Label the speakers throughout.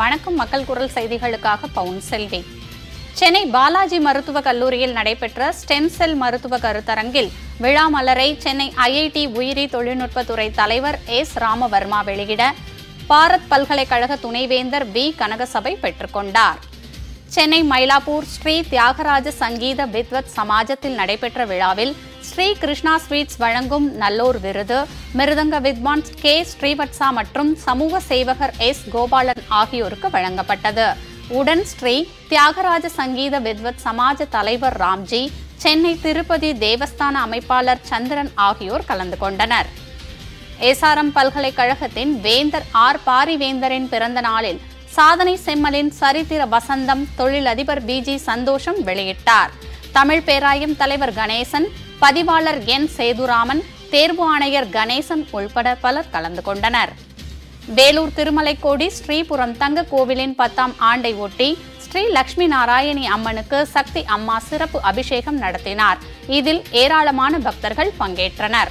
Speaker 1: வணக்கம் மக்கள் குரல் செய்திகளுக்காக பவுன் செல்வி சென்னை பாலாஜி மருத்துவக் கல்லூரியில் நடைபெற்ற ஸ்டெம் செல் மருத்துவ கருத்தரங்கில் விழா மலரை சென்னை ஐஐடி உயிரி தொழில்நுட்பத்துறை தலைவர் எஸ் ராமவர்மா வெளியிட பாரத் பல்கலைக்கழக துணைவேந்தர் பி கனகசபை பெற்றுக்கொண்டார் சென்னை மயிலாப்பூர் ஸ்ரீ தியாகராஜ சங்கீத வித்வத் சமாஜத்தில் நடைபெற்ற விழாவில் ஸ்ரீ கிருஷ்ணா ஸ்வீட்ஸ் வழங்கும் நல்லோர் விருது மிருதங்க வித்வான் கே ஸ்ரீவத்சா மற்றும் சமூக சேவகர் எஸ் கோபாலன் ஆகியோருக்கு வழங்கப்பட்டது உடன் ஸ்ரீ தியாகராஜ சங்கீத வித்வத் சமாஜ தலைவர் ராம்ஜி சென்னை திருப்பதி தேவஸ்தான அமைப்பாளர் சந்திரன் ஆகியோர் கலந்து கொண்டனர் எஸ்ஆர்எம் பல்கலைக்கழகத்தின் வேந்தர் ஆர் பாரிவேந்தரின் பிறந்த நாளில் சாதனை செம்மலின் சரித்திர வசந்தம் தொழிலதிபர் பிஜி சந்தோஷம் வெளியிட்டார் தமிழ் பேராயம் தலைவர் கணேசன் பதிவாளர் என் சேதுராமன் தேர்வு ஆணையர் கணேசன் உள்பட பலர் கலந்து கொண்டனர் வேலூர் திருமலைக்கோடி ஸ்ரீபுரம் தங்க கோவிலின் பத்தாம் ஆண்டை ஒட்டி ஸ்ரீ லட்சுமி நாராயணி அம்மனுக்கு சக்தி அம்மா சிறப்பு அபிஷேகம் நடத்தினார் இதில் ஏராளமான பக்தர்கள் பங்கேற்றனர்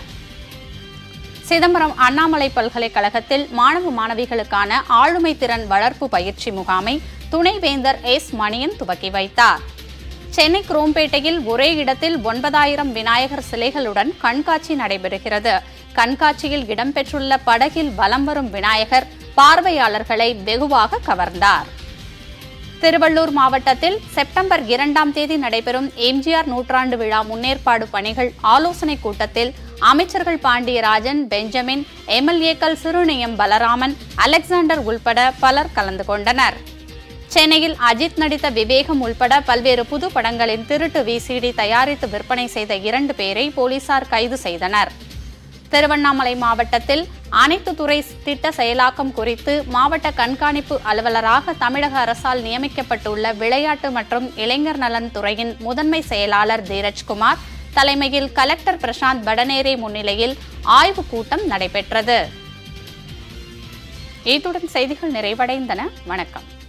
Speaker 1: சிதம்பரம் அண்ணாமலை பல்கலைக்கழகத்தில் மாணவ மாணவிகளுக்கான ஆளுமை திறன் வளர்ப்பு பயிற்சி முகாமை துணைவேந்தர் எஸ் மணியன் துவக்கி வைத்தார் சென்னை குரோம்பேட்டையில் ஒரே இடத்தில் ஒன்பதாயிரம் விநாயகர் சிலைகளுடன் கண்காட்சி நடைபெறுகிறது கண்காட்சியில் இடம்பெற்றுள்ள படகில் வலம் வரும் விநாயகர் பார்வையாளர்களை வெகுவாக கவர்ந்தார் திருவள்ளூர் மாவட்டத்தில் செப்டம்பர் இரண்டாம் தேதி நடைபெறும் எம்ஜிஆர் நூற்றாண்டு விழா முன்னேற்பாடு பணிகள் ஆலோசனைக் கூட்டத்தில் அமைச்சர்கள் பாண்டியராஜன் பெஞ்சமின் எம்எல்ஏக்கள் சிறுநயம் பலராமன் அலெக்சாண்டர் உள்பட பலர் கலந்து கொண்டனர் சென்னையில் அஜித் நடித்த விவேகம் உள்பட பல்வேறு புது படங்களின் திருட்டு விசிடி தயாரித்து விற்பனை செய்த இரண்டு பேரை போலீசார் கைது செய்தனர் திருவண்ணாமலை மாவட்டத்தில் அனைத்து துறை திட்ட செயலாக்கம் குறித்து மாவட்ட கண்காணிப்பு அலுவலராக தமிழக அரசால் நியமிக்கப்பட்டுள்ள விளையாட்டு மற்றும் இளைஞர் நலன் துறையின் முதன்மை செயலாளர் தீரஜ்குமார் தலைமையில் கலெக்டர் பிரசாந்த் வடநேரே முன்னிலையில் ஆய்வுக் கூட்டம் நடைபெற்றது இத்துடன் செய்திகள் நிறைவடைந்தன வணக்கம்